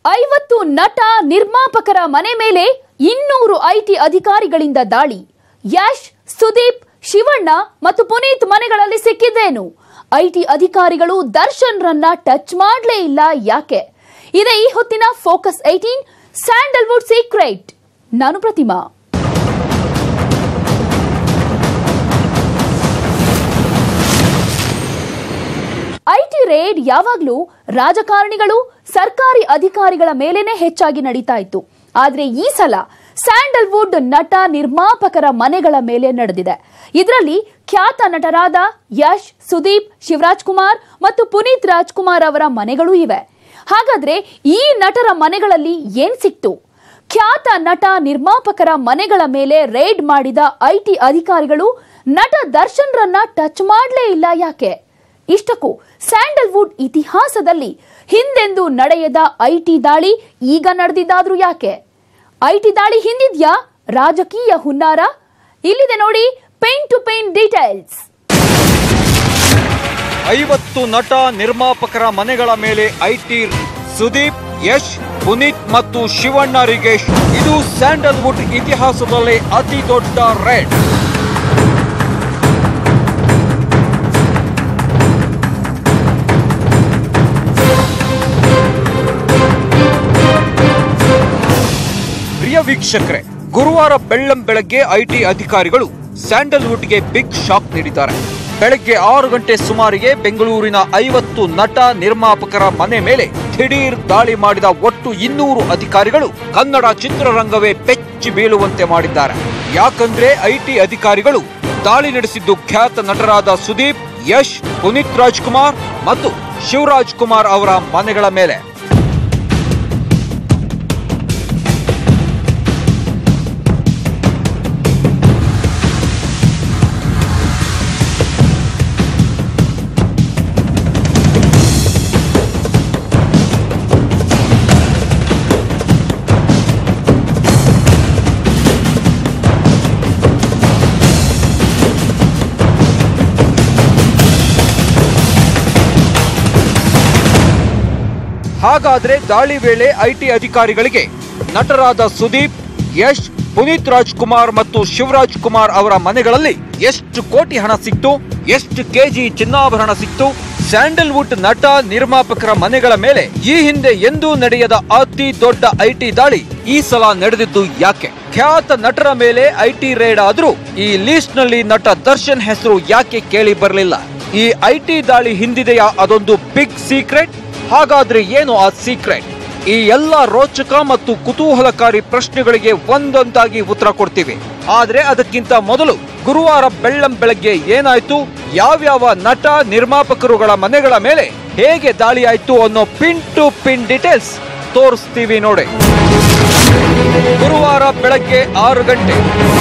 ಐವತ್ತು ನಟ ನಿರ್ಮಾಪಕರ ಮನೆ ಮೇಲೆ ಇನ್ನೂರು ಐಟಿ ಅಧಿಕಾರಿಗಳಿಂದ ದಾಳಿ ಯಶ್ ಸುದೀಪ್ ಶಿವಣ್ಣ ಮತ್ತು ಪುನೀತ್ ಮನೆಗಳಲ್ಲಿ ಸಿಕ್ಕಿದ್ದೇನು ಐಟಿ ಅಧಿಕಾರಿಗಳು ದರ್ಶನ್ ರನ್ನ ಟಚ್ ಮಾಡಲೇ ಇಲ್ಲ ಯಾಕೆ ಇದೇ ಈ ಹೊತ್ತಿನ ಫೋಕಸ್ ಏಟೀನ್ ಸ್ಯಾಂಡಲ್ವುಡ್ ಸೀಕ್ರೆಟ್ ನಾನು ಪ್ರತಿಮಾ ಐಟಿ ರೇಡ್ ಯಾವಾಗ್ಲೂ ರಾಜಕಾರಣಿಗಳು ಸರ್ಕಾರಿ ಅಧಿಕಾರಿಗಳ ಮೇಲೇನೆ ಹೆಚ್ಚಾಗಿ ನಡೀತಾ ಇತ್ತು ಆದ್ರೆ ಈ ಸಲ ಸ್ಯಾಂಡಲ್ವುಡ್ ನಟ ನಿರ್ಮಾಪಕರ ಮನೆಗಳ ಮೇಲೆ ನಡೆದಿದೆ ಇದರಲ್ಲಿ ಖ್ಯಾತ ನಟರಾದ ಯಶ್ ಸುದೀಪ್ ಶಿವರಾಜ್ ಕುಮಾರ್ ಮತ್ತು ಪುನೀತ್ ರಾಜ್ಕುಮಾರ್ ಅವರ ಮನೆಗಳೂ ಇವೆ ಹಾಗಾದ್ರೆ ಈ ನಟರ ಮನೆಗಳಲ್ಲಿ ಏನ್ ಸಿಕ್ತು ಖ್ಯಾತ ನಟ ನಿರ್ಮಾಪಕರ ಮನೆಗಳ ಮೇಲೆ ರೇಡ್ ಮಾಡಿದ ಐಟಿ ಅಧಿಕಾರಿಗಳು ನಟ ದರ್ಶನ್ ರನ್ನ ಟಚ್ ಮಾಡಲೇ ಇಲ್ಲ ಯಾಕೆ ಇಷ್ಟಕ್ಕೂ ಸ್ಯಾಂಡಲ್ವುಡ್ ಇತಿಹಾಸದಲ್ಲಿ ಹಿಂದೆಂದೂ ನಡೆಯದ ಐಟಿ ದಾಳಿ ಈಗ ನಡೆದಿದ್ದಾದ್ರೂ ಯಾಕೆ ಐಟಿ ದಾಳಿ ಹಿಂದಿದ್ಯಾ ರಾಜಕೀಯ ಹುನ್ನಾರ ಇಲ್ಲಿದೆ ನೋಡಿ ಪೇನ್ ಟು ಪೇನ್ ಡೀಟೇಲ್ಸ್ ಐವತ್ತು ನಟ ನಿರ್ಮಾಪಕರ ಮನೆಗಳ ಮೇಲೆ ಐಟಿ ಸುದೀಪ್ ಯಶ್ ಪುನೀತ್ ಮತ್ತು ಶಿವಣ್ಣ ರಿಗೇಶ್ ಇದು ಸ್ಯಾಂಡಲ್ವುಡ್ ಇತಿಹಾಸದಲ್ಲಿ ಅತಿ ದೊಡ್ಡ ರೇಡ್ ಪ್ರಿಯ ವೀಕ್ಷಕರೇ ಗುರುವಾರ ಬೆಳ್ಳಂ ಬೆಳಗ್ಗೆ ಐಟಿ ಅಧಿಕಾರಿಗಳು ಸ್ಯಾಂಡಲ್ವುಡ್ಗೆ ಬಿಗ್ ಶಾಕ್ ನೀಡಿದ್ದಾರೆ ಬೆಳಗ್ಗೆ ಆರು ಗಂಟೆ ಸುಮಾರಿಗೆ ಬೆಂಗಳೂರಿನ ಐವತ್ತು ನಟ ನಿರ್ಮಾಪಕರ ಮನೆ ಮೇಲೆ ದಿಢೀರ್ ದಾಳಿ ಮಾಡಿದ ಒಟ್ಟು ಇನ್ನೂರು ಅಧಿಕಾರಿಗಳು ಕನ್ನಡ ಚಿತ್ರರಂಗವೇ ಪೆಚ್ಚಿ ಬೀಳುವಂತೆ ಮಾಡಿದ್ದಾರೆ ಯಾಕಂದ್ರೆ ಐಟಿ ಅಧಿಕಾರಿಗಳು ದಾಳಿ ನಡೆಸಿದ್ದು ಖ್ಯಾತ ನಟರಾದ ಸುದೀಪ್ ಯಶ್ ಪುನೀತ್ ರಾಜ್ಕುಮಾರ್ ಮತ್ತು ಶಿವರಾಜ್ ಕುಮಾರ್ ಅವರ ಮನೆಗಳ ಮೇಲೆ ಹಾಗಾದ್ರೆ ದಾಳಿ ವೇಳೆ ಐಟಿ ಅಧಿಕಾರಿಗಳಿಗೆ ನಟರಾದ ಸುದೀಪ್ ಯಶ್ ಪುನೀತ್ ರಾಜ್ಕುಮಾರ್ ಮತ್ತು ಶಿವರಾಜ್ ಕುಮಾರ್ ಅವರ ಮನೆಗಳಲ್ಲಿ ಎಷ್ಟು ಕೋಟಿ ಹಣ ಸಿಕ್ತು ಎಷ್ಟು ಕೆಜಿ ಚಿನ್ನಾಭರಣ ಸಿಕ್ತು ಸ್ಯಾಂಡಲ್ವುಡ್ ನಟ ನಿರ್ಮಾಪಕರ ಮನೆಗಳ ಮೇಲೆ ಈ ಹಿಂದೆ ಎಂದೂ ನಡೆಯದ ಅತಿ ದೊಡ್ಡ ಐಟಿ ದಾಳಿ ಈ ಸಲ ನಡೆದಿದ್ದು ಯಾಕೆ ಖ್ಯಾತ ನಟರ ಮೇಲೆ ಐಟಿ ರೇಡ್ ಆದ್ರೂ ಈ ಲೀಸ್ಟ್ ನಲ್ಲಿ ನಟ ದರ್ಶನ್ ಹೆಸರು ಯಾಕೆ ಕೇಳಿ ಬರಲಿಲ್ಲ ಈ ಐಟಿ ದಾಳಿ ಹಿಂದಿದೆಯಾ ಅದೊಂದು ಬಿಗ್ ಸೀಕ್ರೆಟ್ ಹಾಗಾದ್ರೆ ಏನು ಆ ಸೀಕ್ರೆಟ್ ಈ ಎಲ್ಲ ರೋಚಕ ಮತ್ತು ಕುತೂಹಲಕಾರಿ ಪ್ರಶ್ನೆಗಳಿಗೆ ಒಂದೊಂದಾಗಿ ಉತ್ತರ ಕೊಡ್ತೀವಿ ಆದ್ರೆ ಅದಕ್ಕಿಂತ ಮೊದಲು ಗುರುವಾರ ಬೆಳ್ಳಂ ಬೆಳಗ್ಗೆ ಏನಾಯ್ತು ಯಾವ್ಯಾವ ನಟ ನಿರ್ಮಾಪಕರುಗಳ ಮನೆಗಳ ಮೇಲೆ ಹೇಗೆ ದಾಳಿ ಆಯ್ತು ಅನ್ನೋ ಪಿನ್ ಟು ಪಿನ್ ಡೀಟೇಲ್ಸ್ ತೋರಿಸ್ತೀವಿ ನೋಡಿ ಗುರುವಾರ ಬೆಳಗ್ಗೆ ಆರು ಗಂಟೆ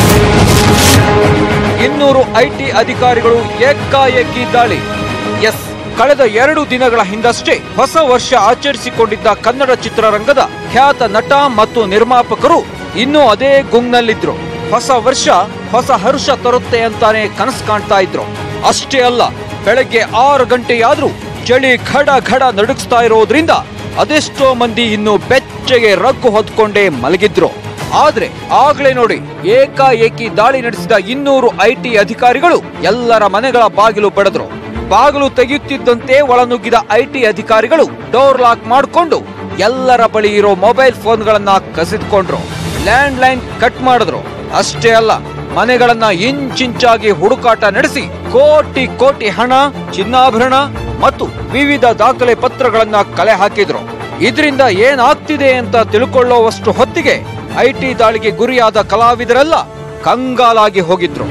ಇನ್ನೂರು ಐಟಿ ಅಧಿಕಾರಿಗಳು ಏಕಾಏಕಿ ದಾಳಿ ಎಸ್ ಕಳೆದ ಎರಡು ದಿನಗಳ ಹಿಂದಷ್ಟೇ ಹೊಸ ವರ್ಷ ಆಚರಿಸಿಕೊಂಡಿದ್ದ ಕನ್ನಡ ಚಿತ್ರರಂಗದ ಖ್ಯಾತ ನಟ ಮತ್ತು ನಿರ್ಮಾಪಕರು ಇನ್ನೂ ಅದೇ ಗುಂಗ್ನಲ್ಲಿದ್ರು ಹೊಸ ವರ್ಷ ಹೊಸ ಹರ್ಷ ತರುತ್ತೆ ಅಂತಾನೆ ಕನಸು ಕಾಣ್ತಾ ಇದ್ರು ಅಷ್ಟೇ ಅಲ್ಲ ಬೆಳಗ್ಗೆ ಆರು ಗಂಟೆಯಾದ್ರೂ ಚಳಿ ಘಡ ಘಡ ನಡುಗಿಸ್ತಾ ಇರೋದ್ರಿಂದ ಅದೆಷ್ಟೋ ಮಂದಿ ಇನ್ನು ಬೆಚ್ಚಗೆ ರಗ್ಗು ಹೊತ್ಕೊಂಡೇ ಮಲಗಿದ್ರು ಆದ್ರೆ ಆಗ್ಲೇ ನೋಡಿ ಏಕಾಏಕಿ ದಾಳಿ ನಡೆಸಿದ ಇನ್ನೂರು ಐಟಿ ಅಧಿಕಾರಿಗಳು ಎಲ್ಲರ ಮನೆಗಳ ಬಾಗಿಲು ಬಡದ್ರು ಬಾಗಿಲು ತೆಗೆಯುತ್ತಿದ್ದಂತೆ ಒಳನುಗ್ಗಿದ ಐಟಿ ಅಧಿಕಾರಿಗಳು ಡೋರ್ ಲಾಕ್ ಮಾಡಿಕೊಂಡು ಎಲ್ಲರ ಬಳಿ ಇರೋ ಮೊಬೈಲ್ ಫೋನ್ಗಳನ್ನ ಕಸಿದ್ಕೊಂಡ್ರು ಲ್ಯಾಂಡ್ ಲೈನ್ ಕಟ್ ಮಾಡಿದ್ರು ಅಷ್ಟೇ ಅಲ್ಲ ಮನೆಗಳನ್ನ ಇಂಚಿಂಚಾಗಿ ಹುಡುಕಾಟ ನಡೆಸಿ ಕೋಟಿ ಕೋಟಿ ಹಣ ಚಿನ್ನಾಭರಣ ಮತ್ತು ವಿವಿಧ ದಾಖಲೆ ಪತ್ರಗಳನ್ನ ಕಲೆ ಹಾಕಿದ್ರು ಇದರಿಂದ ಏನಾಗ್ತಿದೆ ಅಂತ ತಿಳ್ಕೊಳ್ಳೋವಷ್ಟು ಹೊತ್ತಿಗೆ ಐಟಿ ದಾಳಿಗೆ ಗುರಿಯಾದ ಕಲಾವಿದರೆಲ್ಲ ಕಂಗಾಲಾಗಿ ಹೋಗಿದ್ರು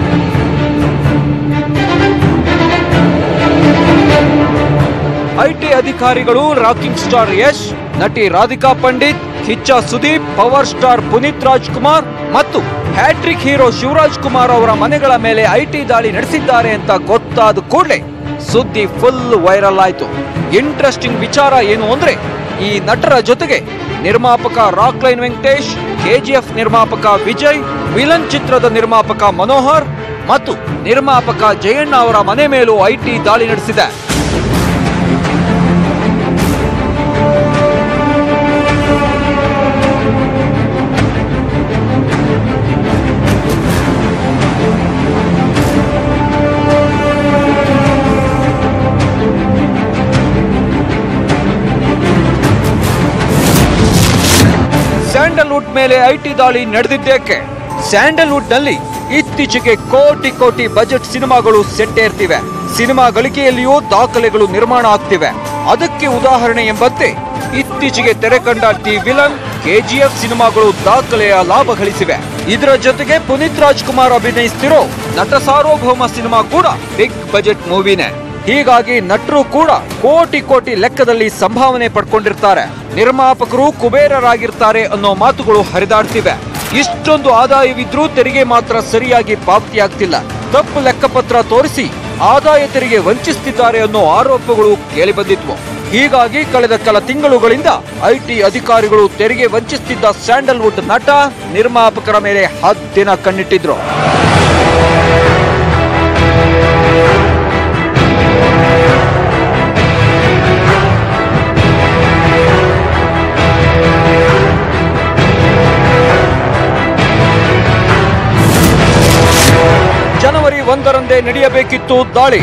ಐಟಿ ಅಧಿಕಾರಿಗಳು ರಾಕಿಂಗ್ ಸ್ಟಾರ್ ಯಶ್ ನಟಿ ರಾಧಿಕಾ ಪಂಡಿತ್ ಕಿಚ್ಚ ಸುದೀಪ್ ಪವರ್ ಸ್ಟಾರ್ ಪುನೀತ್ ರಾಜ್ಕುಮಾರ್ ಮತ್ತು ಹ್ಯಾಟ್ರಿಕ್ ಹೀರೋ ಶಿವರಾಜ್ ಕುಮಾರ್ ಅವರ ಮನೆಗಳ ಮೇಲೆ ಐಟಿ ದಾಳಿ ನಡೆಸಿದ್ದಾರೆ ಅಂತ ಗೊತ್ತಾದ ಕೂಡಲೇ ಸುದ್ದಿ ಫುಲ್ ವೈರಲ್ ಆಯ್ತು ಇಂಟ್ರೆಸ್ಟಿಂಗ್ ವಿಚಾರ ಏನು ಅಂದ್ರೆ ಈ ನಟರ ಜೊತೆಗೆ ನಿರ್ಮಾಪಕ ರಾಕ್ಲೈನ್ ವೆಂಕಟೇಶ್ ಕೆಜಿಎಫ್ ನಿರ್ಮಾಪಕ ವಿಜಯ್ ವಿಲನ್ ಚಿತ್ರದ ನಿರ್ಮಾಪಕ ಮನೋಹರ್ ಮತ್ತು ನಿರ್ಮಾಪಕ ಜಯಣ್ಣ ಅವರ ಮನೆ ಮೇಲೂ ಐಟಿ ದಾಳಿ ನಡೆಸಿದೆ ಸ್ಯಾಂಡಲ್ವುಡ್ ಮೇಲೆ ಐಟಿ ದಾಳಿ ನಡೆದಿದ್ದೇಕೆ ಸ್ಯಾಂಡಲ್ವುಡ್ ನಲ್ಲಿ ಇತ್ತೀಚೆಗೆ ಕೋಟಿ ಕೋಟಿ ಬಜೆಟ್ ಸಿನಿಮಾಗಳು ಸೆಟ್ಟೇರ್ತಿವೆ ಸಿನಿಮಾ ಗಳಿಕೆಯಲ್ಲಿಯೂ ದಾಖಲೆಗಳು ನಿರ್ಮಾಣ ಆಗ್ತಿವೆ ಅದಕ್ಕೆ ಉದಾಹರಣೆ ಎಂಬಂತೆ ಇತ್ತೀಚೆಗೆ ತೆರೆ ಕಂಡ ದಿ ವಿಲನ್ ಕೆಜಿಎಫ್ ಸಿನಿಮಾಗಳು ದಾಖಲೆಯ ಲಾಭ ಗಳಿಸಿವೆ ಇದರ ಜೊತೆಗೆ ಪುನೀತ್ ರಾಜ್ಕುಮಾರ್ ಅಭಿನಯಿಸ್ತಿರೋ ನಟ ಸಾರ್ವಭೌಮ ಸಿನಿಮಾ ಕೂಡ ಬಿಗ್ ಬಜೆಟ್ ಮೂವಿನೇ ಹೀಗಾಗಿ ನಟರು ಕೂಡ ಕೋಟಿ ಕೋಟಿ ಲೆಕ್ಕದಲ್ಲಿ ಸಂಭಾವನೆ ಪಡ್ಕೊಂಡಿರ್ತಾರೆ ನಿರ್ಮಾಪಕರು ಕುಬೇರರಾಗಿರ್ತಾರೆ ಅನ್ನೋ ಮಾತುಗಳು ಹರಿದಾಡ್ತಿವೆ ಇಷ್ಟೊಂದು ಆದಾಯವಿದ್ರೂ ತೆರಿಗೆ ಮಾತ್ರ ಸರಿಯಾಗಿ ಪಾವತಿಯಾಗ್ತಿಲ್ಲ ತಪ್ಪು ಲೆಕ್ಕಪತ್ರ ತೋರಿಸಿ ಆದಾಯ ತೆರಿಗೆ ವಂಚಿಸ್ತಿದ್ದಾರೆ ಅನ್ನೋ ಆರೋಪಗಳು ಕೇಳಿಬಂದಿದ್ವು ಹೀಗಾಗಿ ಕಳೆದ ಕೆಲ ತಿಂಗಳುಗಳಿಂದ ಐಟಿ ಅಧಿಕಾರಿಗಳು ತೆರಿಗೆ ವಂಚಿಸುತ್ತಿದ್ದ ಸ್ಯಾಂಡಲ್ವುಡ್ ನಟ ನಿರ್ಮಾಪಕರ ಮೇಲೆ ಹದ್ದಿನ ಕಣ್ಣಿಟ್ಟಿದ್ರು ಜನವರಿ ಒಂದರಂದೇ ನಡೆಯಬೇಕಿತ್ತು ದಾಳಿ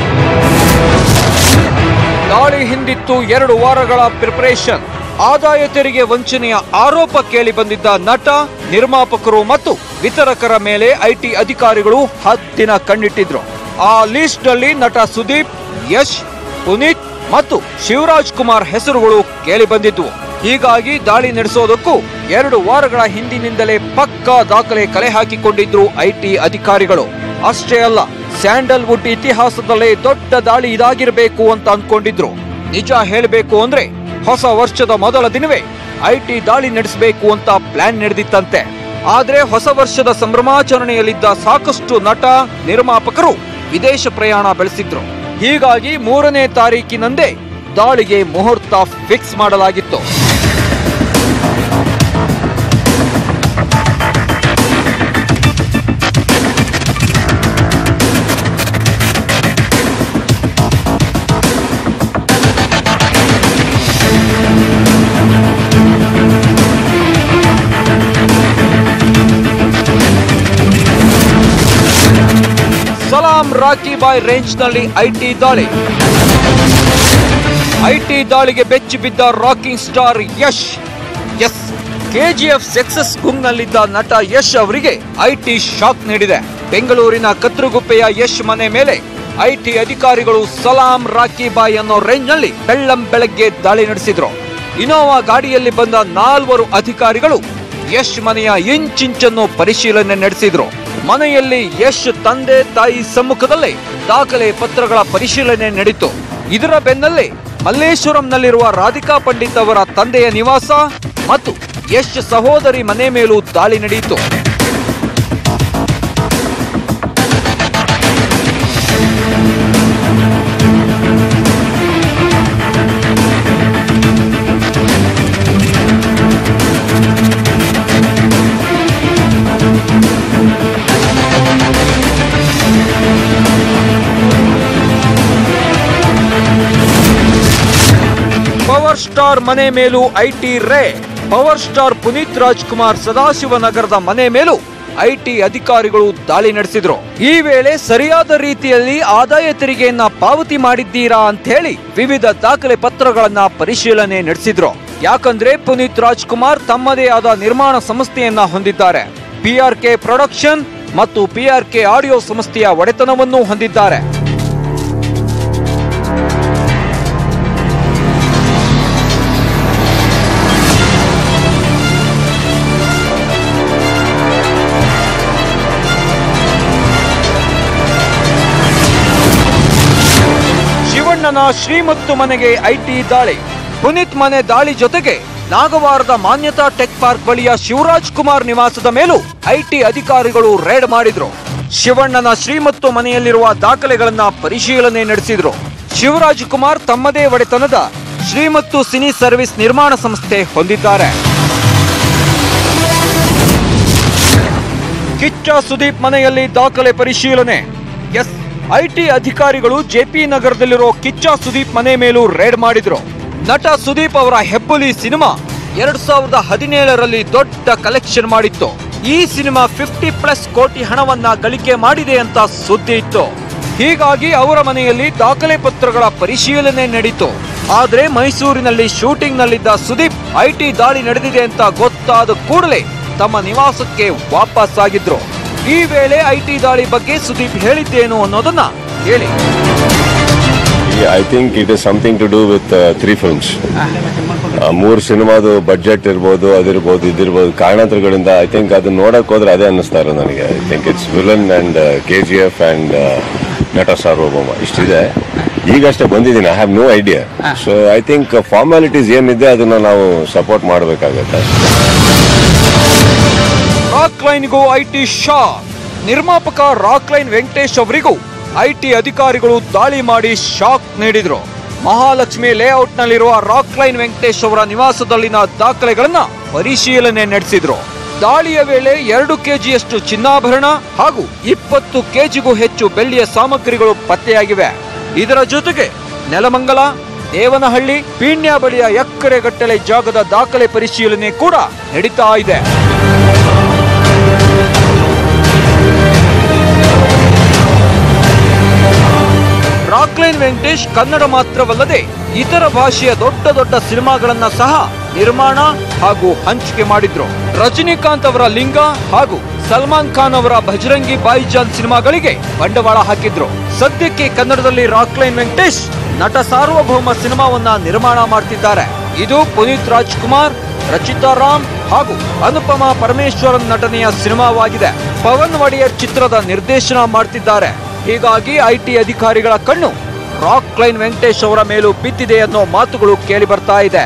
ದಾಳಿ ಹಿಂದಿತ್ತು ಎರಡು ವಾರಗಳ ಪ್ರಿಪರೇಷನ್ ಆದಾಯ ತೆರಿಗೆ ವಂಚನೆಯ ಆರೋಪ ಕೇಳಿ ಬಂದಿದ್ದ ನಟ ನಿರ್ಮಾಪಕರು ಮತ್ತು ವಿತರಕರ ಮೇಲೆ ಐಟಿ ಅಧಿಕಾರಿಗಳು ಹದ್ದಿನ ಕಣ್ಣಿಟ್ಟಿದ್ರು ಆ ಲಿಸ್ಟ್ ನಲ್ಲಿ ನಟ ಸುದೀಪ್ ಯಶ್ ಪುನೀತ್ ಮತ್ತು ಶಿವರಾಜ್ ಕುಮಾರ್ ಹೆಸರುಗಳು ಕೇಳಿ ಬಂದಿದ್ವು ಹೀಗಾಗಿ ದಾಳಿ ನಡೆಸೋದಕ್ಕೂ ಎರಡು ವಾರಗಳ ಹಿಂದಿನಿಂದಲೇ ಪಕ್ಕಾ ದಾಖಲೆ ಕಲೆ ಹಾಕಿಕೊಂಡಿದ್ರು ಐಟಿ ಅಧಿಕಾರಿಗಳು ಅಷ್ಟೇ ಅಲ್ಲ ಸ್ಯಾಂಡಲ್ವುಡ್ ಇತಿಹಾಸದಲ್ಲೇ ದೊಡ್ಡ ದಾಳಿ ಇದಾಗಿರಬೇಕು ಅಂತ ಅನ್ಕೊಂಡಿದ್ರು ನಿಜ ಹೇಳಬೇಕು ಅಂದ್ರೆ ಹೊಸ ವರ್ಷದ ಮೊದಲ ದಿನವೇ ಐಟಿ ದಾಳಿ ನಡೆಸಬೇಕು ಅಂತ ಪ್ಲಾನ್ ನಡೆದಿತ್ತಂತೆ ಆದ್ರೆ ಹೊಸ ವರ್ಷದ ಸಂಭ್ರಮಾಚರಣೆಯಲ್ಲಿದ್ದ ಸಾಕಷ್ಟು ನಟ ನಿರ್ಮಾಪಕರು ವಿದೇಶ ಪ್ರಯಾಣ ಬೆಳೆಸಿದ್ರು ಹೀಗಾಗಿ ಮೂರನೇ ತಾರೀಕಿನಂದೇ ದಾಳಿಗೆ ಮುಹೂರ್ತ ಫಿಕ್ಸ್ ಮಾಡಲಾಗಿತ್ತು ಸಲಾಂ ರಾಕಿ ಬಾಯ್ ರೇಂಜ್ ನಲ್ಲಿ ಐಟಿ ದಾಳಿ ಐಟಿ ದಾಳಿಗೆ ಬೆಚ್ಚಿ ಬಿದ್ದ ರಾಕಿಂಗ್ ಸ್ಟಾರ್ ಯಶ್ ಎಸ್ ಕೆಜಿಎಫ್ ಸಕ್ಸಸ್ ಗುಂಗ್ನಲ್ಲಿದ್ದ ನಟ ಯಶ್ ಅವರಿಗೆ ಐಟಿ ಶಾಕ್ ನೀಡಿದೆ ಬೆಂಗಳೂರಿನ ಕತ್ರಗುಪ್ಪೆಯ ಯಶ್ ಮನೆ ಮೇಲೆ ಐಟಿ ಅಧಿಕಾರಿಗಳು ಸಲಾಂ ರಾಕಿ ಬಾಯ್ ಅನ್ನೋ ರೇಂಜ್ ನಲ್ಲಿ ಬೆಳ್ಳಂ ಬೆಳಗ್ಗೆ ದಾಳಿ ನಡೆಸಿದ್ರು ಇನೋವಾ ಗಾಡಿಯಲ್ಲಿ ಬಂದ ನಾಲ್ವರು ಅಧಿಕಾರಿಗಳು ಯಶ್ ಮನೆಯ ಇಂಚಿಂಚನ್ನು ಪರಿಶೀಲನೆ ನಡೆಸಿದ್ರು ಮನೆಯಲ್ಲಿ ಯಶ್ ತಂದೆ ತಾಯಿ ಸಮ್ಮುಖದಲ್ಲೇ ದಾಖಲೆ ಪತ್ರಗಳ ಪರಿಶೀಲನೆ ನಡೆಯಿತು ಇದರ ಬೆನ್ನಲ್ಲೇ ಮಲ್ಲೇಶ್ವರಂನಲ್ಲಿರುವ ರಾಧಿಕಾ ಪಂಡಿತ್ ಅವರ ತಂದೆಯ ನಿವಾಸ ಮತ್ತು ಯಶ್ ಸಹೋದರಿ ಮನೆ ಮೇಲೂ ದಾಳಿ ನಡೆಯಿತು ಪವರ್ ಸ್ಟಾರ್ ಮನೆ ಮೇಲೂ ಐಟಿ ರೇ ಪವರ್ ಸ್ಟಾರ್ ಪುನೀತ್ ರಾಜ್ಕುಮಾರ್ ಸದಾಶಿವನಗರದ ಮನೆ ಮೇಲೂ ಐಟಿ ಅಧಿಕಾರಿಗಳು ದಾಳಿ ನಡೆಸಿದ್ರು ಈ ವೇಳೆ ಸರಿಯಾದ ರೀತಿಯಲ್ಲಿ ಆದಾಯ ತೆರಿಗೆಯನ್ನ ಪಾವತಿ ಮಾಡಿದ್ದೀರಾ ಅಂತ ಹೇಳಿ ವಿವಿಧ ದಾಖಲೆ ಪತ್ರಗಳನ್ನ ಪರಿಶೀಲನೆ ನಡೆಸಿದ್ರು ಯಾಕಂದ್ರೆ ಪುನೀತ್ ರಾಜ್ಕುಮಾರ್ ತಮ್ಮದೇ ಆದ ನಿರ್ಮಾಣ ಸಂಸ್ಥೆಯನ್ನ ಹೊಂದಿದ್ದಾರೆ ಪಿಆರ್ಕೆ ಪ್ರೊಡಕ್ಷನ್ ಮತ್ತು ಪಿಆರ್ಕೆ ಆಡಿಯೋ ಸಂಸ್ಥೆಯ ಒಡೆತನವನ್ನೂ ಹೊಂದಿದ್ದಾರೆ ಶಿವಣ್ಣನ ಶ್ರೀಮತ್ತು ಮನೆಗೆ ಐಟಿ ದಾಳಿ ಪುನೀತ್ ಮನೆ ದಾಳಿ ಜೊತೆಗೆ ನಾಗವಾರದ ಮಾನ್ಯತಾ ಟೆಕ್ ಪಾರ್ಕ್ ಬಳಿಯ ಶಿವರಾಜ್ ಕುಮಾರ್ ನಿವಾಸದ ಮೇಲೂ ಐಟಿ ಅಧಿಕಾರಿಗಳು ರೇಡ್ ಮಾಡಿದ್ರು ಶಿವಣ್ಣನ ಶ್ರೀಮತ್ತು ಮನೆಯಲ್ಲಿರುವ ದಾಖಲೆಗಳನ್ನ ಪರಿಶೀಲನೆ ನಡೆಸಿದ್ರು ಶಿವರಾಜ್ ಕುಮಾರ್ ತಮ್ಮದೇ ಒಡೆತನದ ಶ್ರೀಮತ್ತು ಸಿನಿ ಸರ್ವಿಸ್ ನಿರ್ಮಾಣ ಸಂಸ್ಥೆ ಹೊಂದಿದ್ದಾರೆ ಕಿಚ್ಚ ಸುದೀಪ್ ಮನೆಯಲ್ಲಿ ದಾಖಲೆ ಪರಿಶೀಲನೆ ಎಸ್ ಐಟಿ ಅಧಿಕಾರಿಗಳು ಜೆಪಿ ನಗರದಲ್ಲಿರೋ ಕಿಚ್ಚ ಸುದೀಪ್ ಮನೆ ಮೇಲೂ ರೇಡ್ ಮಾಡಿದ್ರು ನಟ ಸುದೀಪ್ ಅವರ ಹೆಬ್ಬುಲಿ ಸಿನಿಮಾ ಎರಡ್ ಸಾವಿರದ ಹದಿನೇಳರಲ್ಲಿ ದೊಡ್ಡ ಕಲೆಕ್ಷನ್ ಮಾಡಿತ್ತು ಈ ಸಿನಿಮಾ ಫಿಫ್ಟಿ ಪ್ಲಸ್ ಕೋಟಿ ಹಣವನ್ನ ಗಳಿಕೆ ಮಾಡಿದೆ ಅಂತ ಸುದ್ದಿ ಇತ್ತು ಹೀಗಾಗಿ ಅವರ ಮನೆಯಲ್ಲಿ ದಾಖಲೆ ಪತ್ರಗಳ ಪರಿಶೀಲನೆ ನಡೀತು ಆದ್ರೆ ಮೈಸೂರಿನಲ್ಲಿ ಶೂಟಿಂಗ್ ನಲ್ಲಿದ್ದ ಸುದೀಪ್ ಐಟಿ ದಾಳಿ ನಡೆದಿದೆ ಅಂತ ಗೊತ್ತಾದ ಕೂಡಲೇ ತಮ್ಮ ನಿವಾಸಕ್ಕೆ ವಾಪಸ್ ಆಗಿದ್ರು ಈ ವೇಳೆ ಐಟಿ ದಾಳಿ ಬಗ್ಗೆ ಸುದೀಪ್ ಹೇಳಿದ್ದೇನು ಅನ್ನೋದನ್ನ ಹೇಳಿ I think it is something to do with three films ಮೂರು ಸಿನಿಮಾದು ಬಡ್ಜೆಟ್ ಇರ್ಬೋದು ಅದಿರ್ಬೋದು ಇದಿರ್ಬೋದು ಕಾರಣಾಂತರಗಳಿಂದ ಐ ಥಿಂಕ್ ಅದನ್ನ ನೋಡಕ್ ಹೋದ್ರೆ ಅದೇ ಅನ್ನಿಸ್ತಾ ಇರೋದು ನನಗೆ I think it's Villain and K G F and Nata Sarvabhouma ಇಷ್ಟಿದೆ ಈಗಷ್ಟೇ ಬಂದಿದ್ದೀನಿ I have no idea so I think formalities ಏನಿದೆ ಅದನ್ನ ನಾವು ಸಪೋರ್ಟ್ ಮಾಡಬೇಕಾಗತ್ತೆ ರಾಕ್ ಲೈನ್ಗೂ ಐಟಿ ಶಾಕ್ ನಿರ್ಮಾಪಕ ರಾಕ್ ಲೈನ್ ವೆಂಕಟೇಶ್ ಅವರಿಗೂ ಐಟಿ ಅಧಿಕಾರಿಗಳು ದಾಳಿ ಮಾಡಿ ಶಾಕ್ ನೀಡಿದ್ರು ಮಹಾಲಕ್ಷ್ಮಿ ಲೇಔಟ್ನಲ್ಲಿರುವ ರಾಕ್ ಲೈನ್ ವೆಂಕಟೇಶ್ ಅವರ ನಿವಾಸದಲ್ಲಿನ ದಾಖಲೆಗಳನ್ನ ಪರಿಶೀಲನೆ ನಡೆಸಿದ್ರು ದಾಳಿಯ ವೇಳೆ ಎರಡು ಕೆಜಿಯಷ್ಟು ಚಿನ್ನಾಭರಣ ಹಾಗೂ ಇಪ್ಪತ್ತು ಕೆಜಿಗೂ ಹೆಚ್ಚು ಬೆಳ್ಳಿಯ ಸಾಮಗ್ರಿಗಳು ಪತ್ತೆಯಾಗಿವೆ ಇದರ ಜೊತೆಗೆ ನೆಲಮಂಗಲ ದೇವನಹಳ್ಳಿ ಪೀಣ್ಯ ಬಳಿಯ ಎಕರೆಗಟ್ಟಲೆ ಜಾಗದ ದಾಖಲೆ ಪರಿಶೀಲನೆ ಕೂಡ ನಡೀತಾ ಇದೆ ರಾಕ್ಲೈನ್ ವೆಂಕಟೇಶ್ ಕನ್ನಡ ಮಾತ್ರವಲ್ಲದೆ ಇತರ ಭಾಷೆಯ ದೊಡ್ಡ ದೊಡ್ಡ ಸಿನಿಮಾಗಳನ್ನ ಸಹ ನಿರ್ಮಾಣ ಹಾಗೂ ಹಂಚಿಕೆ ಮಾಡಿದ್ರು ರಜನಿಕಾಂತ್ ಅವರ ಲಿಂಗ ಹಾಗೂ ಸಲ್ಮಾನ್ ಖಾನ್ ಅವರ ಭಜರಂಗಿ ಬಾಯಿಜಾನ್ ಸಿನಿಮಾಗಳಿಗೆ ಬಂಡವಾಳ ಹಾಕಿದ್ರು ಸದ್ಯಕ್ಕೆ ಕನ್ನಡದಲ್ಲಿ ರಾಕ್ಲೈನ್ ವೆಂಕಟೇಶ್ ನಟ ಸಾರ್ವಭೌಮ ಸಿನಿಮಾವನ್ನ ನಿರ್ಮಾಣ ಮಾಡ್ತಿದ್ದಾರೆ ಇದು ಪುನೀತ್ ರಾಜ್ಕುಮಾರ್ ರಚಿತಾ ರಾಮ್ ಹಾಗೂ ಅನುಪಮ ಪರಮೇಶ್ವರನ್ ನಟನೆಯ ಸಿನಿಮಾವಾಗಿದೆ ಪವನ್ ಒಡೆಯರ್ ಚಿತ್ರದ ನಿರ್ದೇಶನ ಮಾಡ್ತಿದ್ದಾರೆ ಹೀಗಾಗಿ ಐಟಿ ಅಧಿಕಾರಿಗಳ ಕಣ್ಣು ರಾಕ್ ಲೈನ್ ವೆಂಕಟೇಶ್ ಅವರ ಮೇಲೂ ಬಿದ್ದಿದೆ ಅನ್ನೋ ಮಾತುಗಳು ಕೇಳಿ ಬರ್ತಾ ಇದೆ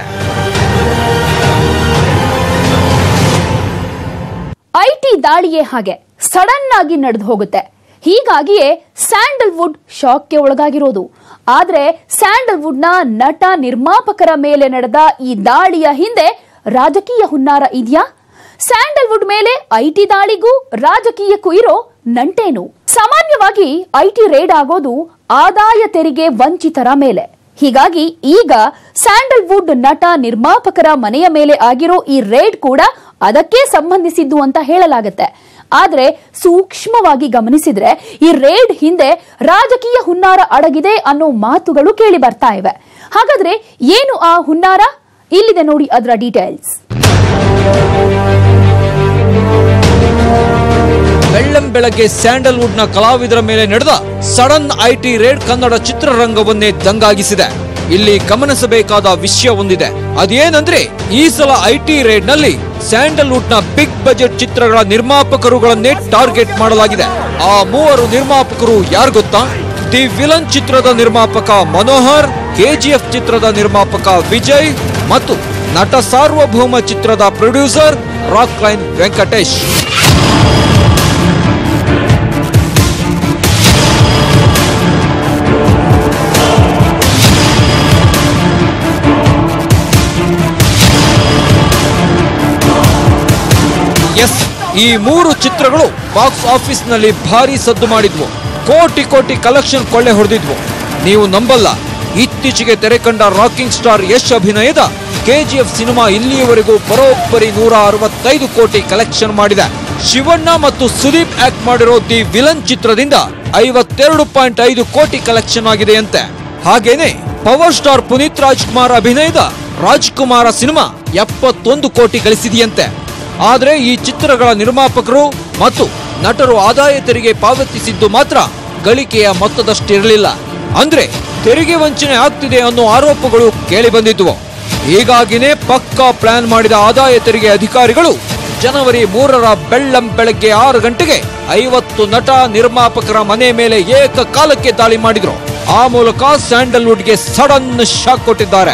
ಐಟಿ ದಾಳಿಯೇ ಹಾಗೆ ಸಡನ್ ಆಗಿ ನಡೆದು ಹೋಗುತ್ತೆ ಹೀಗಾಗಿಯೇ ಸ್ಯಾಂಡಲ್ವುಡ್ ಶಾಕ್ಗೆ ಒಳಗಾಗಿರೋದು ಆದ್ರೆ ಸ್ಯಾಂಡಲ್ವುಡ್ನ ನಟ ನಿರ್ಮಾಪಕರ ಮೇಲೆ ನಡೆದ ಈ ದಾಳಿಯ ಹಿಂದೆ ರಾಜಕೀಯ ಹುನ್ನಾರ ಇದೆಯಾ ಸ್ಯಾಂಡಲ್ವುಡ್ ಮೇಲೆ ಐಟಿ ದಾಳಿಗೂ ರಾಜಕೀಯಕ್ಕೂ ಇರೋ ನಂಟೇನು ಸಾಮಾನ್ಯವಾಗಿ ಐಟಿ ರೇಡ್ ಆಗೋದು ಆದಾಯ ತೆರಿಗೆ ವಂಚಿತರ ಮೇಲೆ ಹೀಗಾಗಿ ಈಗ ಸ್ಯಾಂಡಲ್ವುಡ್ ನಟ ನಿರ್ಮಾಪಕರ ಮನೆಯ ಮೇಲೆ ಆಗಿರೋ ಈ ರೇಡ್ ಕೂಡ ಅದಕ್ಕೆ ಸಂಬಂಧಿಸಿದ್ದು ಅಂತ ಹೇಳಲಾಗುತ್ತೆ ಆದ್ರೆ ಸೂಕ್ಷ್ಮವಾಗಿ ಗಮನಿಸಿದ್ರೆ ಈ ರೇಡ್ ಹಿಂದೆ ರಾಜಕೀಯ ಹುನ್ನಾರ ಅಡಗಿದೆ ಅನ್ನೋ ಮಾತುಗಳು ಕೇಳಿ ಬರ್ತಾ ಇವೆ ಹಾಗಾದ್ರೆ ಏನು ಆ ಹುನ್ನಾರ ಇಲ್ಲಿದೆ ನೋಡಿ ಅದರ ಡೀಟೇಲ್ಸ್ ಬೆಳ್ಳಂ ಬೆಳಗ್ಗೆ ಸ್ಯಾಂಡಲ್ವುಡ್ ನ ಕಲಾವಿದರ ಮೇಲೆ ನಡೆದ ಸಡನ್ ಐಟಿ ರೇಡ್ ಕನ್ನಡ ಚಿತ್ರರಂಗವನ್ನೇ ದಂಗಾಗಿಸಿದೆ ಇಲ್ಲಿ ಗಮನಿಸಬೇಕಾದ ವಿಷಯ ಒಂದಿದೆ ಅದೇನಂದ್ರೆ ಈ ಸಲ ಐಟಿ ರೇಡ್ ನಲ್ಲಿ ಸ್ಯಾಂಡಲ್ವುಡ್ ನ ಬಿಗ್ ಬಜೆಟ್ ಚಿತ್ರಗಳ ನಿರ್ಮಾಪಕರುಗಳನ್ನೇ ಟಾರ್ಗೆಟ್ ಮಾಡಲಾಗಿದೆ ಆ ಮೂವರು ನಿರ್ಮಾಪಕರು ಯಾರು ಗೊತ್ತಾ ದಿ ವಿಲನ್ ಚಿತ್ರದ ನಿರ್ಮಾಪಕ ಮನೋಹರ್ ಕೆಜಿಎಫ್ ಚಿತ್ರದ ನಿರ್ಮಾಪಕ ವಿಜಯ್ ಮತ್ತು ನಟ ಸಾರ್ವಭೌಮ ಚಿತ್ರದ ಪ್ರೊಡ್ಯೂಸರ್ ರಾಕ್ ಲೈನ್ ವೆಂಕಟೇಶ್ ಎಸ್ ಈ ಮೂರು ಚಿತ್ರಗಳು ಬಾಕ್ಸ್ ಆಫೀಸ್ ನಲ್ಲಿ ಭಾರಿ ಸದ್ದು ಮಾಡಿದ್ವು ಕೋಟಿ ಕೋಟಿ ಕಲೆಕ್ಷನ್ ಕೊಳ್ಳೆ ಹೊಡೆದಿದ್ವು ನೀವು ನಂಬಲ್ಲ ಇತ್ತೀಚೆಗೆ ತೆರೆ ಕಂಡ ರಾಕಿಂಗ್ ಸ್ಟಾರ್ ಯಶ್ ಅಭಿನಯದ ಕೆಜಿಎಫ್ ಸಿನಿಮಾ ಇಲ್ಲಿಯವರೆಗೂ ಬರೋಬ್ಬರಿ ನೂರ ಅರವತ್ತೈದು ಕೋಟಿ ಕಲೆಕ್ಷನ್ ಮಾಡಿದೆ ಶಿವಣ್ಣ ಮತ್ತು ಸುದೀಪ್ ಆಕ್ಟ್ ಮಾಡಿರೋ ದಿ ವಿಲನ್ ಚಿತ್ರದಿಂದ ಐವತ್ತೆರಡು ಪಾಯಿಂಟ್ ಐದು ಕೋಟಿ ಕಲೆಕ್ಷನ್ ಆಗಿದೆಯಂತೆ ಹಾಗೇನೆ ಪವರ್ ಸ್ಟಾರ್ ಪುನೀತ್ ರಾಜ್ಕುಮಾರ್ ಅಭಿನಯದ ರಾಜ್ಕುಮಾರ ಸಿನಿಮಾ ಎಪ್ಪತ್ತೊಂದು ಕೋಟಿ ಗಳಿಸಿದೆಯಂತೆ ಆದ್ರೆ ಈ ಚಿತ್ರಗಳ ನಿರ್ಮಾಪಕರು ಮತ್ತು ನಟರು ಆದಾಯ ತೆರಿಗೆ ಪಾವತಿಸಿದ್ದು ಮಾತ್ರ ಗಳಿಕೆಯ ಮೊತ್ತದಷ್ಟಿರಲಿಲ್ಲ ಅಂದ್ರೆ ತೆರಿಗೆ ವಂಚನೆ ಆಗ್ತಿದೆ ಅನ್ನೋ ಆರೋಪಗಳು ಕೇಳಿ ಬಂದಿದ್ವು ಹೀಗಾಗಿನೇ ಪಕ್ಕಾ ಪ್ಲಾನ್ ಮಾಡಿದ ಆದಾಯ ತೆರಿಗೆ ಅಧಿಕಾರಿಗಳು ಜನವರಿ ಮೂರರ ಬೆಳ್ಳಂ ಬೆಳಗ್ಗೆ ಆರು ಗಂಟೆಗೆ ಐವತ್ತು ನಟ ನಿರ್ಮಾಪಕರ ಮನೆ ಮೇಲೆ ಏಕಕಾಲಕ್ಕೆ ದಾಳಿ ಮಾಡಿದ್ರು ಆ ಮೂಲಕ ಸ್ಯಾಂಡಲ್ವುಡ್ಗೆ ಸಡನ್ ಶಾಕ್ ಕೊಟ್ಟಿದ್ದಾರೆ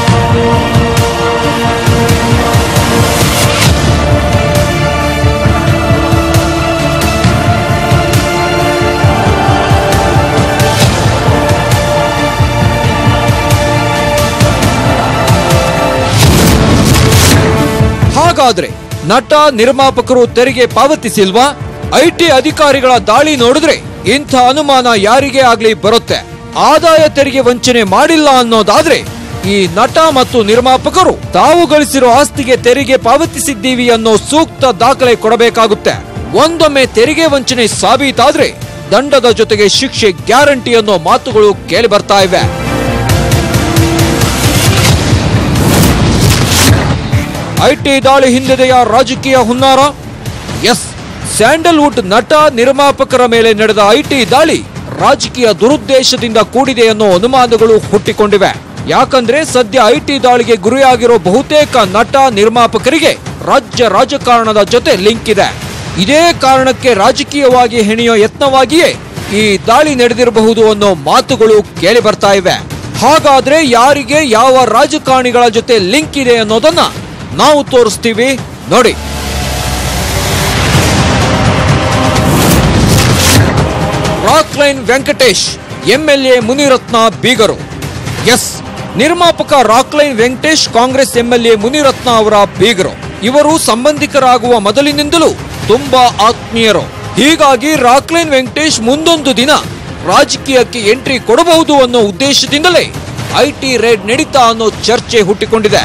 ಹಾಗಾದ್ರೆ ನಟ ನಿರ್ಮಾಪಕರು ತೆರಿಗೆ ಪಾವತಿಸಿಲ್ವಾ ಐಟಿ ಅಧಿಕಾರಿಗಳ ದಾಳಿ ನೋಡಿದ್ರೆ ಇಂಥ ಅನುಮಾನ ಯಾರಿಗೆ ಆಗ್ಲಿ ಬರುತ್ತೆ ಆದಾಯ ತೆರಿಗೆ ವಂಚನೆ ಮಾಡಿಲ್ಲ ಅನ್ನೋದಾದ್ರೆ ಈ ನಟ ಮತ್ತು ನಿರ್ಮಾಪಕರು ತಾವು ಗಳಿಸಿರೋ ಆಸ್ತಿಗೆ ತೆರಿಗೆ ಪಾವತಿಸಿದ್ದೀವಿ ಅನ್ನೋ ಸೂಕ್ತ ದಾಖಲೆ ಕೊಡಬೇಕಾಗುತ್ತೆ ಒಂದೊಮ್ಮೆ ತೆರಿಗೆ ವಂಚನೆ ಸಾಬೀತಾದ್ರೆ ದಂಡದ ಜೊತೆಗೆ ಶಿಕ್ಷೆ ಗ್ಯಾರಂಟಿ ಅನ್ನೋ ಮಾತುಗಳು ಕೇಳಿ ಬರ್ತಾ ಇವೆ ಐಟಿ ದಾಳಿ ಹಿಂದೆದೆಯ ರಾಜಕೀಯ ಹುನ್ನಾರ ಎಸ್ ಸ್ಯಾಂಡಲ್ವುಡ್ ನಟ ನಿರ್ಮಾಪಕರ ಮೇಲೆ ನಡೆದ ಐಟಿ ದಾಳಿ ರಾಜಕೀಯ ದುರುದ್ದೇಶದಿಂದ ಕೂಡಿದೆ ಅನ್ನೋ ಅನುಮಾನಗಳು ಹುಟ್ಟಿಕೊಂಡಿವೆ ಯಾಕಂದ್ರೆ ಸದ್ಯ ಐಟಿ ದಾಳಿಗೆ ಗುರಿಯಾಗಿರೋ ಬಹುತೇಕ ನಟ ನಿರ್ಮಾಪಕರಿಗೆ ರಾಜ್ಯ ರಾಜಕಾರಣದ ಜೊತೆ ಲಿಂಕ್ ಇದೆ ಇದೇ ಕಾರಣಕ್ಕೆ ರಾಜಕೀಯವಾಗಿ ಹೆಣೆಯೋ ಯತ್ನವಾಗಿಯೇ ಈ ದಾಳಿ ನಡೆದಿರಬಹುದು ಅನ್ನೋ ಮಾತುಗಳು ಕೇಳಿ ಬರ್ತಾ ಇವೆ ಹಾಗಾದ್ರೆ ಯಾರಿಗೆ ಯಾವ ರಾಜಕಾರಣಿಗಳ ಜೊತೆ ಲಿಂಕ್ ಇದೆ ಅನ್ನೋದನ್ನ ನಾವು ತೋರಿಸ್ತೀವಿ ನೋಡಿ ರಾಕ್ಲೈನ್ ವೆಂಕಟೇಶ್ ಎಂಎಲ್ಎ ಮುನಿರತ್ನ ಬೀಗರು ಎಸ್ ನಿರ್ಮಾಪಕ ರಾಕ್ಲೈನ್ ವೆಂಕಟೇಶ್ ಕಾಂಗ್ರೆಸ್ ಎಂಎಲ್ಎ ಮುನಿರತ್ನ ಅವರ ಬೀಗರು ಇವರು ಸಂಬಂಧಿಕರಾಗುವ ಮೊದಲಿನಿಂದಲೂ ತುಂಬಾ ಆತ್ಮೀಯರು ಹೀಗಾಗಿ ರಾಕ್ಲೈನ್ ವೆಂಕಟೇಶ್ ಮುಂದೊಂದು ದಿನ ರಾಜಕೀಯಕ್ಕೆ ಎಂಟ್ರಿ ಕೊಡಬಹುದು ಅನ್ನೋ ಉದ್ದೇಶದಿಂದಲೇ ಐಟಿ ರೇಡ್ ನಡೀತಾ ಅನ್ನೋ ಚರ್ಚೆ ಹುಟ್ಟಿಕೊಂಡಿದೆ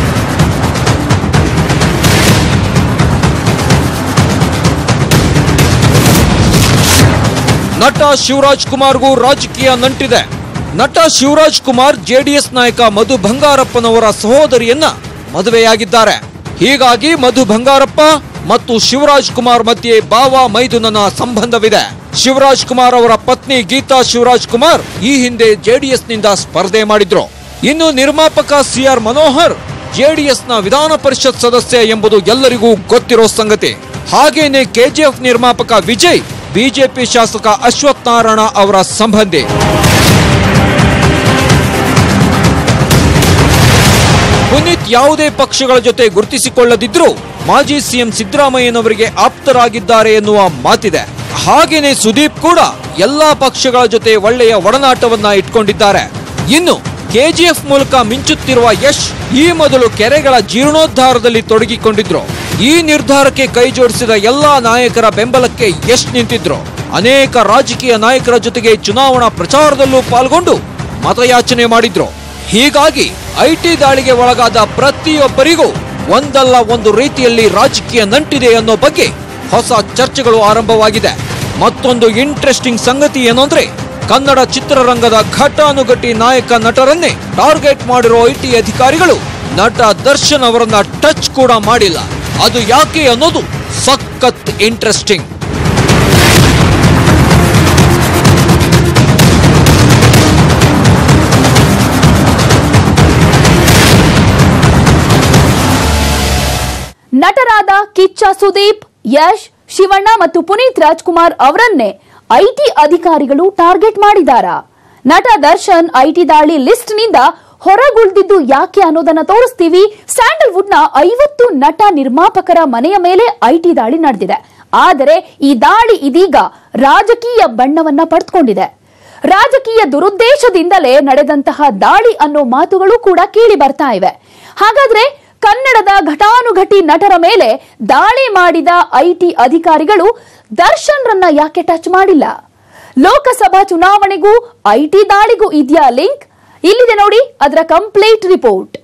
ನಟ ಶಿವರಾಜ್ ಕುಮಾರ್ಗೂ ರಾಜಕೀಯ ನಂಟಿದೆ ನಟ ಶಿವರಾಜ್ ಕುಮಾರ್ ಜೆಡಿಎಸ್ ನಾಯಕ ಮಧು ಬಂಗಾರಪ್ಪನವರ ಸಹೋದರಿಯನ್ನ ಮದುವೆಯಾಗಿದ್ದಾರೆ ಹೀಗಾಗಿ ಮಧು ಬಂಗಾರಪ್ಪ ಮತ್ತು ಶಿವರಾಜ್ ಕುಮಾರ್ ಮಧ್ಯೆ ಬಾವ ಮೈದುನನ ಸಂಬಂಧವಿದೆ ಶಿವರಾಜ್ ಕುಮಾರ್ ಅವರ ಪತ್ನಿ ಗೀತಾ ಶಿವರಾಜ್ ಕುಮಾರ್ ಈ ಹಿಂದೆ ಜೆಡಿಎಸ್ ನಿಂದ ಸ್ಪರ್ಧೆ ಮಾಡಿದ್ರು ಇನ್ನು ನಿರ್ಮಾಪಕ ಸಿಆರ್ ಮನೋಹರ್ ಜೆಡಿಎಸ್ ನ ವಿಧಾನ ಪರಿಷತ್ ಸದಸ್ಯ ಎಂಬುದು ಎಲ್ಲರಿಗೂ ಗೊತ್ತಿರೋ ಸಂಗತಿ ಹಾಗೇನೆ ಕೆಜಿಎಫ್ ನಿರ್ಮಾಪಕ ವಿಜಯ್ ಬಿಜೆಪಿ ಶಾಸಕ ಅಶ್ವಥ್ ನಾರಾಯಣ ಅವರ ಸಂಬಂಧಿ ಪುನೀತ್ ಯಾವುದೇ ಪಕ್ಷಗಳ ಜೊತೆ ಗುರುತಿಸಿಕೊಳ್ಳದಿದ್ರೂ ಮಾಜಿ ಸಿಎಂ ಸಿದ್ದರಾಮಯ್ಯನವರಿಗೆ ಆಪ್ತರಾಗಿದ್ದಾರೆ ಎನ್ನುವ ಮಾತಿದೆ ಹಾಗೇನೆ ಸುದೀಪ್ ಕೂಡ ಎಲ್ಲಾ ಪಕ್ಷಗಳ ಜೊತೆ ಒಳ್ಳೆಯ ಒಡನಾಟವನ್ನ ಇಟ್ಕೊಂಡಿದ್ದಾರೆ ಇನ್ನು ಕೆಜಿಎಫ್ ಮೂಲಕ ಮಿಂಚುತ್ತಿರುವ ಯಶ್ ಈ ಮೊದಲು ಕೆರೆಗಳ ಜೀರ್ಣೋದ್ಧಾರದಲ್ಲಿ ತೊಡಗಿಕೊಂಡಿದ್ರು ಈ ನಿರ್ಧಾರಕ್ಕೆ ಕೈ ಜೋಡಿಸಿದ ಎಲ್ಲಾ ನಾಯಕರ ಬೆಂಬಲಕ್ಕೆ ಯಶ್ ನಿಂತಿದ್ರು ಅನೇಕ ರಾಜಕೀಯ ನಾಯಕರ ಜೊತೆಗೆ ಚುನಾವಣಾ ಪ್ರಚಾರದಲ್ಲೂ ಪಾಲ್ಗೊಂಡು ಮತಯಾಚನೆ ಮಾಡಿದ್ರು ಹೀಗಾಗಿ ಐಟಿ ದಾಳಿಗೆ ಒಳಗಾದ ಪ್ರತಿಯೊಬ್ಬರಿಗೂ ಒಂದಲ್ಲ ಒಂದು ರೀತಿಯಲ್ಲಿ ರಾಜಕೀಯ ನಂಟಿದೆ ಅನ್ನೋ ಬಗ್ಗೆ ಹೊಸ ಚರ್ಚೆಗಳು ಆರಂಭವಾಗಿದೆ ಮತ್ತೊಂದು ಇಂಟ್ರೆಸ್ಟಿಂಗ್ ಸಂಗತಿ ಏನಂದ್ರೆ ಕನ್ನಡ ಚಿತ್ರರಂಗದ ಘಟಾನುಘಟಿ ನಾಯಕ ನಟರನ್ನೇ ಟಾರ್ಗೆಟ್ ಮಾಡಿರೋ ಐಟಿ ಅಧಿಕಾರಿಗಳು ನಟ ದರ್ಶನ್ ಅವರನ್ನ ಟಚ್ ಕೂಡ ಮಾಡಿಲ್ಲ ಅದು ಯಾಕೆ ಅನ್ನೋದು ಸಖತ್ ಇಂಟ್ರೆಸ್ಟಿಂಗ್ ನಟರಾದ ಕಿಚ್ಚ ಸುದೀಪ್ ಯಶ್ ಶಿವಣ್ಣ ಮತ್ತು ಪುನೀತ್ ರಾಜ್ಕುಮಾರ್ ಅವರನ್ನೇ ಐಟಿ ಅಧಿಕಾರಿಗಳು ಟಾರ್ಗೆಟ್ ಮಾಡಿದಾರಾ ನಟ ದರ್ಶನ್ ಐಟಿ ದಾಳಿ ಲಿಸ್ಟ್ ನಿಂದ ಹೊರಗುಳಿದಿದ್ದು ಯಾಕೆ ಅನ್ನೋದನ್ನ ತೋರಿಸ್ತೀವಿ ಸ್ಯಾಂಡಲ್ವುಡ್ ನ ಐವತ್ತು ನಟ ನಿರ್ಮಾಪಕರ ಮನೆಯ ಮೇಲೆ ಐಟಿ ದಾಳಿ ನಡೆದಿದೆ ಆದರೆ ಈ ದಾಳಿ ಇದೀಗ ರಾಜಕೀಯ ಬಣ್ಣವನ್ನ ಪಡೆದುಕೊಂಡಿದೆ ರಾಜಕೀಯ ದುರುದ್ದೇಶದಿಂದಲೇ ನಡೆದಂತಹ ದಾಳಿ ಅನ್ನೋ ಮಾತುಗಳು ಕೂಡ ಕೇಳಿ ಬರ್ತಾ ಇವೆ ಹಾಗಾದ್ರೆ ಕನ್ನಡದ ಘಟಾನುಘಟಿ ನಟರ ಮೇಲೆ ದಾಳಿ ಮಾಡಿದ ಐಟಿ ಅಧಿಕಾರಿಗಳು ದರ್ಶನ್ ರನ್ನ ಯಾಕೆ ಟಚ್ ಮಾಡಿಲ್ಲ ಲೋಕಸಭಾ ಚುನಾವಣೆಗೂ ಐಟಿ ದಾಳಿಗೂ ಇದೆಯಾ ಲಿಂಕ್ ಇಲ್ಲಿದೆ ನೋಡಿ ಅದರ ಕಂಪ್ಲೀಟ್ ರಿಪೋರ್ಟ್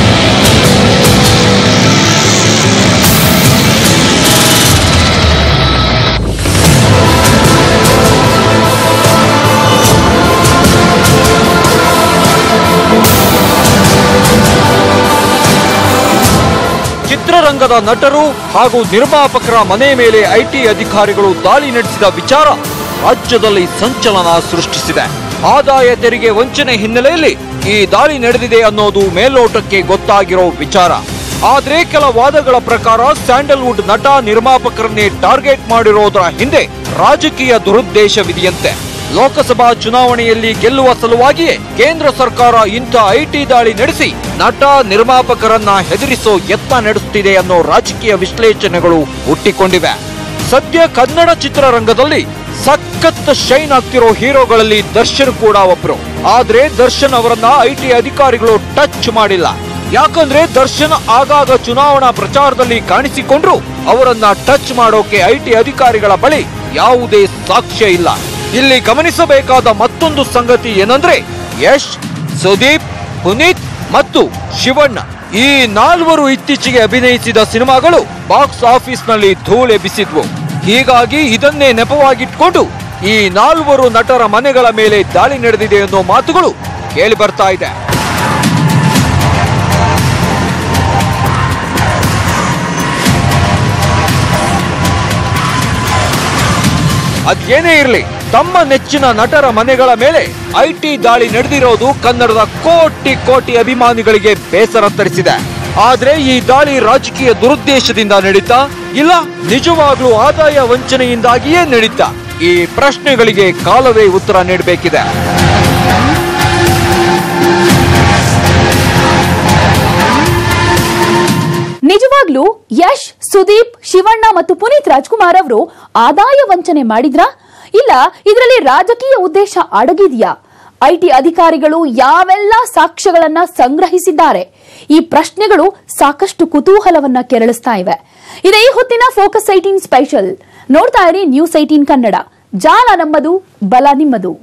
ಚಿತ್ರರಂಗದ ನಟರು ಹಾಗೂ ನಿರ್ಮಾಪಕರ ಮನೆ ಮೇಲೆ ಐಟಿ ಅಧಿಕಾರಿಗಳು ದಾಳಿ ನಡೆಸಿದ ವಿಚಾರ ರಾಜ್ಯದಲ್ಲಿ ಸಂಚಲನ ಸೃಷ್ಟಿಸಿದೆ ಆದಾಯ ತೆರಿಗೆ ವಂಚನೆ ಹಿನ್ನೆಲೆಯಲ್ಲಿ ಈ ದಾಳಿ ನಡೆದಿದೆ ಅನ್ನೋದು ಮೇಲ್ನೋಟಕ್ಕೆ ಗೊತ್ತಾಗಿರೋ ವಿಚಾರ ಆದ್ರೆ ಕೆಲ ವಾದಗಳ ಪ್ರಕಾರ ಸ್ಯಾಂಡಲ್ವುಡ್ ನಟ ನಿರ್ಮಾಪಕರನ್ನೇ ಟಾರ್ಗೆಟ್ ಮಾಡಿರೋದರ ಹಿಂದೆ ರಾಜಕೀಯ ದುರುದ್ದೇಶವಿದೆಯಂತೆ ಲೋಕಸಭಾ ಚುನಾವಣೆಯಲ್ಲಿ ಗೆಲ್ಲುವ ಸಲುವಾಗಿಯೇ ಕೇಂದ್ರ ಸರ್ಕಾರ ಇಂಥ ಐಟಿ ದಾಳಿ ನಡೆಸಿ ನಟ ನಿರ್ಮಾಪಕರನ್ನ ಹೆದರಿಸೋ ಯತ್ನ ನಡೆಸುತ್ತಿದೆ ಅನ್ನೋ ರಾಜಕೀಯ ವಿಶ್ಲೇಷಣೆಗಳು ಹುಟ್ಟಿಕೊಂಡಿವೆ ಸದ್ಯ ಕನ್ನಡ ಚಿತ್ರರಂಗದಲ್ಲಿ ಸಖತ್ ಶೈನ್ ಆಗ್ತಿರೋ ಹೀರೋಗಳಲ್ಲಿ ದರ್ಶನ್ ಕೂಡ ಒಬ್ರು ಆದ್ರೆ ದರ್ಶನ್ ಅವರನ್ನ ಐಟಿ ಅಧಿಕಾರಿಗಳು ಟಚ್ ಮಾಡಿಲ್ಲ ಯಾಕಂದ್ರೆ ದರ್ಶನ್ ಆಗಾಗ ಚುನಾವಣಾ ಪ್ರಚಾರದಲ್ಲಿ ಕಾಣಿಸಿಕೊಂಡ್ರು ಅವರನ್ನ ಟಚ್ ಮಾಡೋಕೆ ಐಟಿ ಅಧಿಕಾರಿಗಳ ಬಳಿ ಯಾವುದೇ ಸಾಕ್ಷ್ಯ ಇಲ್ಲ ಇಲ್ಲಿ ಗಮನಿಸಬೇಕಾದ ಮತ್ತೊಂದು ಸಂಗತಿ ಏನಂದ್ರೆ ಯಶ್ ಸುದೀಪ್ ಪುನೀತ್ ಮತ್ತು ಶಿವಣ್ಣ ಈ ನಾಲ್ವರು ಇತ್ತೀಚೆಗೆ ಅಭಿನಯಿಸಿದ ಸಿನಿಮಾಗಳು ಬಾಕ್ಸ್ ಆಫೀಸ್ ನಲ್ಲಿ ಧೂಳೆಬ್ಬಿಸಿದ್ವು ಹೀಗಾಗಿ ಇದನ್ನೇ ನೆಪವಾಗಿಟ್ಕೊಂಡು ಈ ನಾಲ್ವರು ನಟರ ಮನೆಗಳ ಮೇಲೆ ದಾಳಿ ನಡೆದಿದೆ ಅನ್ನೋ ಮಾತುಗಳು ಕೇಳಿ ಬರ್ತಾ ಇದೆ ಅದೇನೇ ಇರಲಿ ತಮ್ಮ ನೆಚ್ಚಿನ ನಟರ ಮನೆಗಳ ಮೇಲೆ ಐಟಿ ದಾಳಿ ನಡೆದಿರೋದು ಕನ್ನಡದ ಕೋಟಿ ಕೋಟಿ ಅಭಿಮಾನಿಗಳಿಗೆ ಬೇಸರ ತರಿಸಿದೆ ಆದ್ರೆ ಈ ದಾಳಿ ರಾಜಕೀಯ ದುರುದ್ದೇಶದಿಂದ ನಡೀತಾ ಇಲ್ಲ ನಿಜವಾಗ್ಲೂ ಆದಾಯ ವಂಚನೆಯಿಂದಾಗಿಯೇ ನಡೀತಾ ಈ ಪ್ರಶ್ನೆಗಳಿಗೆ ಕಾಲವೇ ಉತ್ತರ ನೀಡಬೇಕಿದೆ ನಿಜವಾಗ್ಲೂ ಯಶ್ ಸುದೀಪ್ ಶಿವಣ್ಣ ಮತ್ತು ಪುನೀತ್ ರಾಜ್ಕುಮಾರ್ ಅವರು ಆದಾಯ ವಂಚನೆ ಮಾಡಿದ್ರಾ ಇಲ್ಲ ಇದರಲ್ಲಿ ರಾಜಕೀಯ ಉದ್ದೇಶ ಅಡಗಿದೆಯಾ ಐಟಿ ಅಧಿಕಾರಿಗಳು ಯಾವೆಲ್ಲ ಸಾಕ್ಷ್ಯಗಳನ್ನ ಸಂಗ್ರಹಿಸಿದ್ದಾರೆ ಈ ಪ್ರಶ್ನೆಗಳು ಸಾಕಷ್ಟು ಕುತೂಹಲವನ್ನ ಕೆರಳಿಸ್ತಾ ಇವೆ ಇದೇ ಈ ಹೊತ್ತಿನ ಫೋಕಸ್ ಐಟೀನ್ ಸ್ಪೆಷಲ್ ನೋಡ್ತಾ ಇರಿ ನ್ಯೂಸ್ ಐಟೀನ್ ಕನ್ನಡ ಜಾಲ ನಮ್ಮದು ಬಲ ನಿಮ್ಮದು